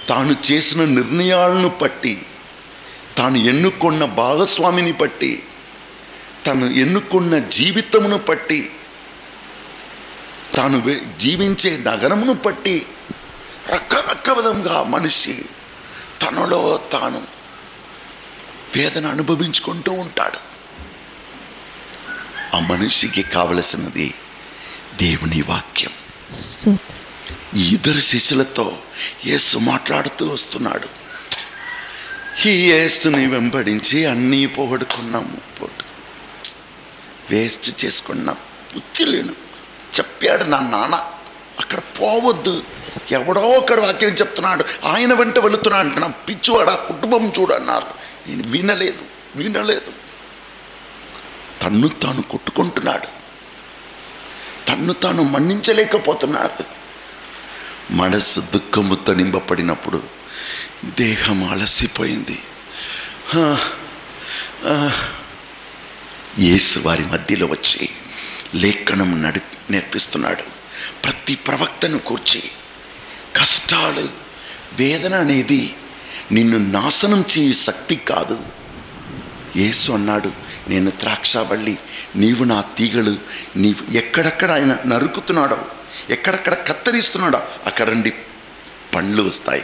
తాను చేసిన నిర్ణయాలను బట్టి తాను ఎన్నుకున్న భాగస్వామిని బట్టి తను ఎన్నుకున్న జీవితమును బట్టి తాను వె- జీవించే నగరమును బట్టి రకరక విధంగా మనిషి తనలో తాను వేదన అనుభవించుకుంటూ ఉంటాడు ఆ మనిషికి కావలసినది దేవుని వాక్యం స్తోత్రం ఈ ఇద్దరు శిష్యులతో యేసు మాట్లాడుతూ వస్తున్నాడు ఈ యేసుని వెంబడించి అన్నీ పోగొడుకున్నాము పోటు వేస్ట్ చేసుకున్నాం బుద్ధి లేను చెప్పాడు నా నాన్న అక్కడ పోవద్దు ఎవడో ఒకడు వాక్యం చెప్తున్నాడు ఆయన వెంట వెళుతున్నాడు నా పిచ్చివాడు ఆ కుటుంబం చూడన్నారు నేను వినలేదు వినలేదు తన్ను తాను కొట్టుకుంటున్నాడు తన్ను తాను మన్నించలేకపోతున్నారు మనస్సు దుఃఖముతో నింపబడినప్పుడు దేహం అలసిపోయింది ఆ, ఆ. యేసు వారి మధ్యలో వచ్చి లేఖనం నడి నేర్పిస్తున్నాడు ప్రతి ప్రవక్తను కూర్చి కష్టాలు వేదన అనేది నిన్ను నాశనం చేయు శక్తి కాదు యేసు అన్నాడు నేను ద్రాక్షవల్లి నీవు నా తీగలు నీవు ఎక్కడెక్కడ ఆయన నరుకుతున్నాడో ఎక్కడెక్కడ కత్తరిస్తున్నాడో అక్కడ నుండి పండ్లు వస్తాయి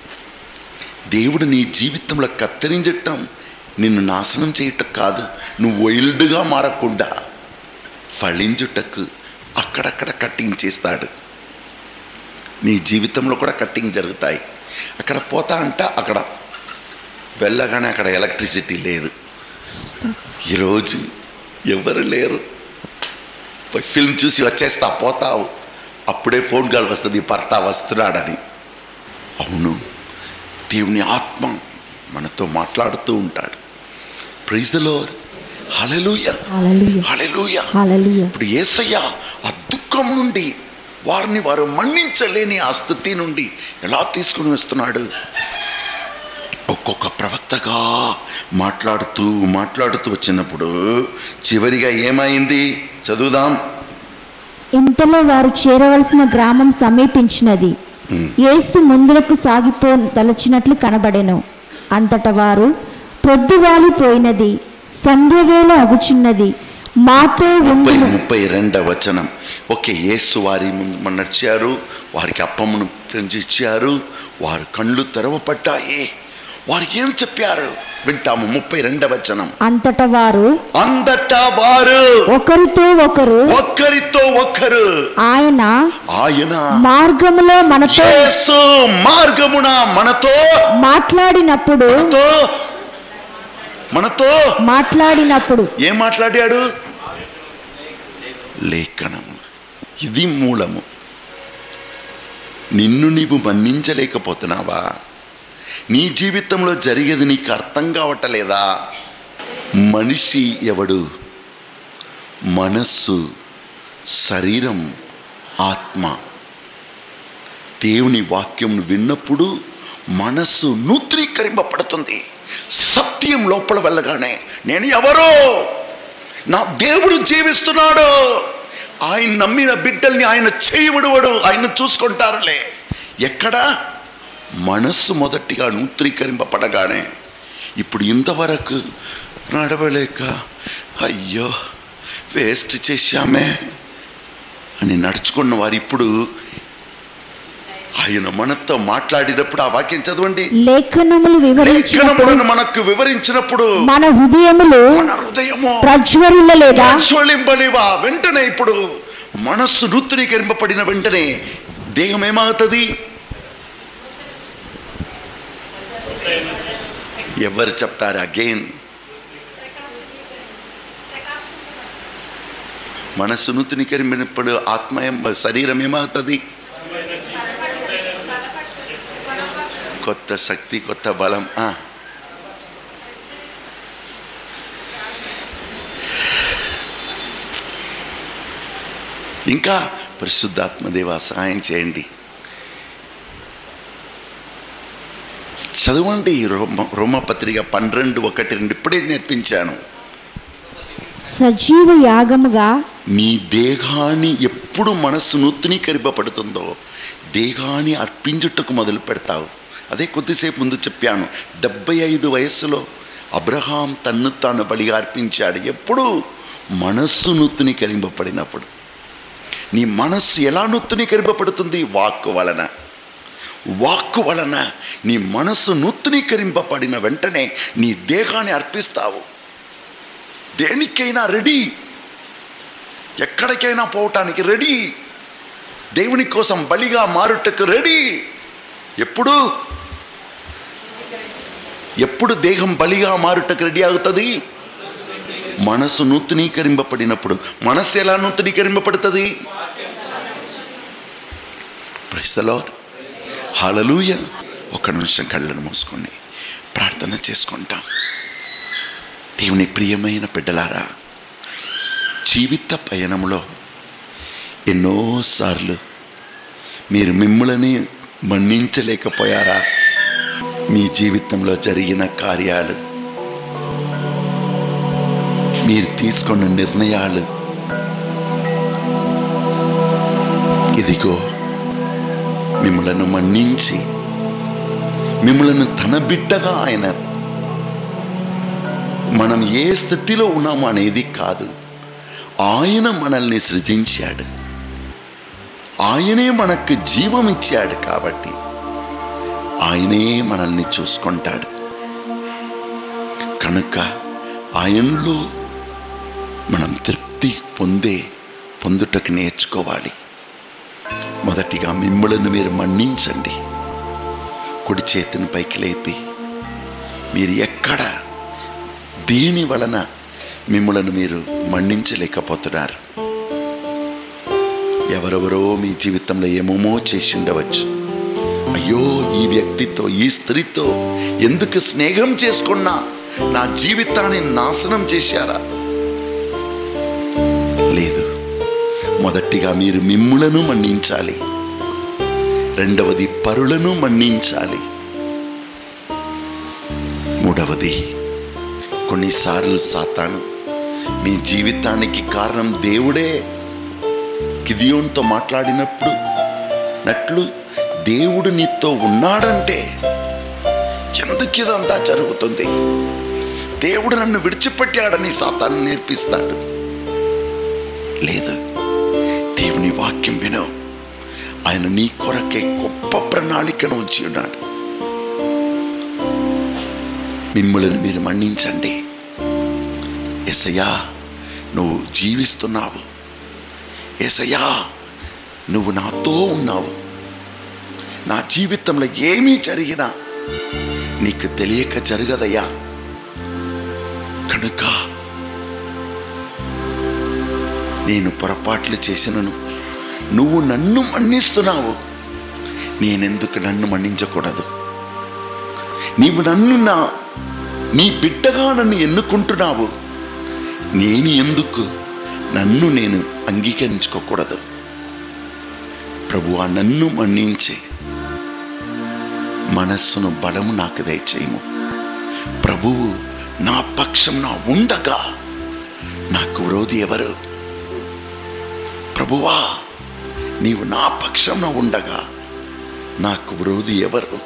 దేవుడు నీ జీవితంలో కత్తిరించటం నిన్ను నాశనం చేయటం కాదు నువ్వు వైల్డ్గా మారకుండా ఫలించుటకు అక్కడక్కడ కట్టింగ్ చేస్తాడు నీ జీవితంలో కూడా కట్టింగ్ జరుగుతాయి అక్కడ పోతా అంట అక్కడ వెళ్ళగానే అక్కడ ఎలక్ట్రిసిటీ లేదు స్తోత్రం ఈరోజు ఎవరు లేరు పోయి ఫిల్మ్ చూసి వచ్చేస్తా పోతావు అప్పుడే ఫోన్ కాల్ వస్తుంది భర్త వస్తున్నాడని అవును దేవుని ఆత్మ మనతో మాట్లాడుతూ ఉంటాడు praise the lord hallelujah hallelujah hallelujah hallelujah ఇప్పుడు ఏసయ్య ఆ దుఃఖం నుండి వారిని వారు మన్నించలేని ఆ స్థితి నుండి ఎలా తీసుకుని వస్తున్నాడు ఒక్కొక్క ప్రవక్తగా మాట్లాడుతూ మాట్లాడుతూ వచ్చినప్పుడు చివరిగా ఏమైంది చదువుదాం ఇంతలో వారు చేరవలసిన గ్రామం సమీపించినది యేసు ముందులకు సాగిపో తలచినట్లు కనబడెను అంతట వారు పొద్దువాలిపోయినది సంధ్యవేళ అగుచున్నది మాతో ముప్పై ఉండును ముప్పై రెండవ వచనం ఓకే యేసు వారి ముందు మన నడిచారు వారికి అప్పమును తెంచి ఇచ్చారు వారి కళ్ళు తెరవపడ్డాయి వారు ఏం చెప్పారు వింటాము ముప్పై రెండవ వచనం అంతట వారు అందటా వారు ఒకరితో ఒకరు ఒక్కరితో ఒక్కరు ఆయన ఆయన మార్గములో మనతో యేసు మార్గమున మనతో మాట్లాడినప్పుడు మనతో మనతో మాట్లాడినప్పుడు ఏం మాట్లాడాడు లేఖనము ఇది మూలము నిన్ను నీవు మన్నించలేకపోతున్నావా నీ జీవితంలో జరిగేది నీకు అర్థం కావటలేదా మనిషి ఎవడు మనస్సు శరీరం ఆత్మ దేవుని వాక్యం విన్నప్పుడు మనస్సు నూత్రీకరింపబడుతుంది సత్యం లోపల వెళ్ళగానే నేను ఎవరో నా దేవుడు జీవిస్తున్నాడు ఆయన నమ్మిన బిడ్డల్ని ఆయన చేయబడువాడు ఆయన చూసుకుంటారులే ఎక్కడ మనస్సు మొదటిగా నూత్రీకరింపబడగానే ఇప్పుడు ఇంతవరకు నడవలేక అయ్యో వేస్ట్ చేశామే అని నడుచుకున్న వారు ఇప్పుడు ఆయన మనతో మాట్లాడినప్పుడు ఆ వాక్యం చదవండి లేఖనములు వివరించినప్పుడు లేఖనములను మనకు వివరించినప్పుడు మన హృదయములు మన హృదయము ప్రజ్వరులలేదా ప్రజ్వలింపలేవా వెంటనే ఇప్పుడు మనస్సు నూతనీకరింపబడిన వెంటనే దేహం ఏమవుతుంది ఎవరు చెప్తారు అగైన్ మనస్సు నూతనీకరింపినప్పుడు ఆత్మ ఏం శరీరం ఏమవుతుంది కొత్త శక్తి కొత్త బలం ఆ. ఇంకా పరిశుద్ధాత్మదేవ సహాయం చేయండి చదవండి రోమ రోమపత్రిక పన్నెండు ఒకటి రెండు ఇప్పుడే నేర్పించాను సజీవ యాగముగా నీ దేహాన్ని ఎప్పుడు మనస్సు నూతనీకరింపబడుతుందో దేహాన్ని అర్పించుటకు మొదలు పెడతావు అదే కొద్దిసేపు ముందు చెప్పాను డెబ్బై ఐదు వయస్సులో అబ్రహాం తన్ను తాను బలిగా అర్పించాడు ఎప్పుడు మనస్సు నూతనీకరింపబడినప్పుడు నీ మనస్సు ఎలా నూతనీకరింపబడుతుంది వాక్కు వలన వాక్కు వలన నీ మనస్సు నూతనీకరింపబడిన వెంటనే నీ దేహాన్ని అర్పిస్తావు దేనికైనా రెడీ ఎక్కడికైనా పోవటానికి రెడీ దేవుని కోసం బలిగా మారుటకు రెడీ ఎప్పుడు ఎప్పుడు దేహం బలిగా మారుటకు రెడీ అవుతుంది మనసు నూతనీకరింపబడినప్పుడు మనస్సు ఎలా నూతనీకరింపబడుతుంది ప్రైస్తలో హాలలుయ ఒక నిమిషం కళ్ళను మూసుకొని ప్రార్థన చేసుకుంటాం దేవుని ప్రియమైన బిడ్డలారా జీవిత పయనంలో ఎన్నోసార్లు మీరు మిమ్మల్ని మన్నించలేకపోయారా మీ జీవితంలో జరిగిన కార్యాలు మీరు తీసుకున్న నిర్ణయాలు ఇదిగో మిమ్మలను మన్నించి మిమ్మలను తన బిడ్డగా ఆయన మనం ఏ స్థితిలో ఉన్నాము అనేది కాదు ఆయన మనల్ని సృజించాడు ఆయనే మనకు జీవం ఇచ్చాడు కాబట్టి ఆయనే మనల్ని చూసుకుంటాడు కనుక ఆయనలో మనం తృప్తి పొందే పొందుటకు నేర్చుకోవాలి మొదటిగా మిమ్మల్ని మీరు మన్నించండి కుడి చేతిని పైకి లేపి మీరు ఎక్కడ దేని వలన మిమ్మల్ని మీరు మన్నించలేకపోతున్నారు ఎవరెవరో మీ జీవితంలో ఏమేమో చేసి ఉండవచ్చు అయ్యో ఈ వ్యక్తితో ఈ స్త్రీతో ఎందుకు స్నేహం చేసుకున్నా నా జీవితాన్ని నాశనం చేశారా లేదు మొదటిగా మీరు మిమ్ములను మన్నించాలి రెండవది పరులను మన్నించాలి మూడవది కొన్నిసార్లు సాతాను మీ జీవితానికి కారణం దేవుడే గిదియోన్తో మాట్లాడినప్పుడు నట్లు దేవుడు నీతో ఉన్నాడంటే ఎందుకు ఇదంతా జరుగుతుంది దేవుడు నన్ను విడిచిపెట్టాడని సాతాను నేర్పిస్తాడు లేదు దేవుని వాక్యం విను ఆయన నీ కొరకే గొప్ప ప్రణాళికను ఉంచి ఉన్నాడు మిమ్మల్ని మీరు మన్నించండి ఎసయ్యా నువ్వు జీవిస్తున్నావు ఏసయ్యా నువ్వు నాతో ఉన్నావు నా జీవితంలో ఏమీ జరిగినా నీకు తెలియక జరగదయ్యా కనుక నేను పొరపాట్లు చేసినను నువ్వు నన్ను మన్నిస్తున్నావు నేనెందుకు నన్ను మన్నించకూడదు నీవు నన్ను నా నీ బిడ్డగా నన్ను ఎన్నుకుంటున్నావు నేను ఎందుకు నన్ను నేను అంగీకరించుకోకూడదు ప్రభువా నన్ను మన్నించే మనస్సును బలము నాకు దయచేయము ప్రభువు నా పక్షం నా ఉండగా నాకు విరోధి ఎవరు ప్రభువా నీవు నా పక్షంన ఉండగా నాకు విరోధి ఎవరు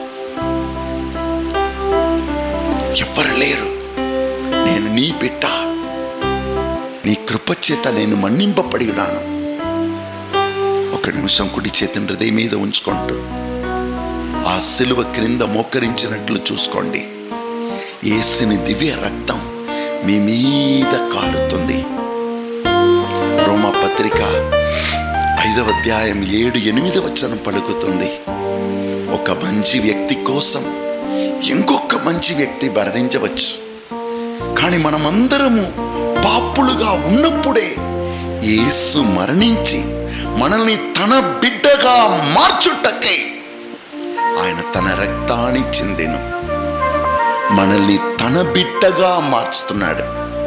ఎవరు లేరు నేను నీ బిడ్డ నీ కృపచేత నేను మన్నింపబడి ఉన్నాను ఒక నిమిషం కుడి చేతిని హృదయం మీద ఉంచుకుంటూ ఆ సిలువ క్రింద మోకరించినట్లు చూసుకోండి ఏసుని దివ్య రక్తం మీ మీద కారుతుంది రోమా పత్రిక ఐదవ అధ్యాయం ఏడు ఎనిమిది వచనం పలుకుతుంది ఒక మంచి వ్యక్తి కోసం ఇంకొక మంచి వ్యక్తి భరించవచ్చు కానీ మనమందరము పాపులుగా ఉన్నప్పుడే యేసు మరణించి మనల్ని తన బిడ్డగా మార్చుటకై ఆయన తన రక్తాన్ని చెందెను మనల్ని తన బిడ్డగా మార్చుతున్నాడు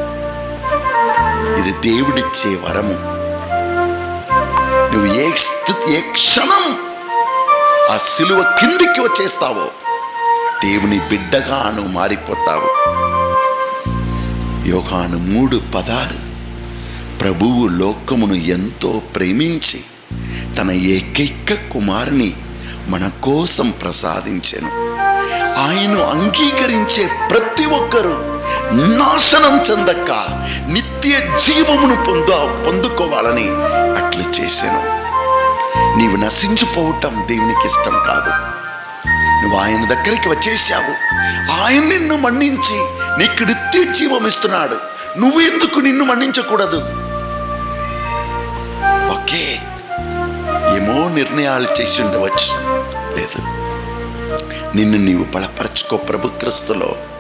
ఇది దేవుడిచ్చే వరము నువ్వు ఏ స్థితి ఏ క్షణం ఆ సిలువ కిందికి వచ్చేస్తావో దేవుని బిడ్డగా నువ్వు మారిపోతావు యోగాను మూడు పదారు ప్రభువు లోకమును ఎంతో ప్రేమించి తన ఏకైక కుమారుని మన కోసం ప్రసాదించెను ఆయన అంగీకరించే ప్రతి ఒక్కరూ నాశనం చెందక నిత్య జీవమును పొంద పొందుకోవాలని అట్లు చేశాను నీవు నశించిపోవటం దేవునికి ఇష్టం కాదు నువ్వు ఆయన దగ్గరికి వచ్చేసావు ఆయన నిన్ను మన్నించి నీకు నిత్య జీవం ఇస్తున్నాడు నువ్వు ఎందుకు నిన్ను మన్నించకూడదు ఓకే ఏమో నిర్ణయాలు చేసి ఉండవచ్చు లేదు నిన్ను నీవు బలపరచుకో ప్రభు క్రీస్తులో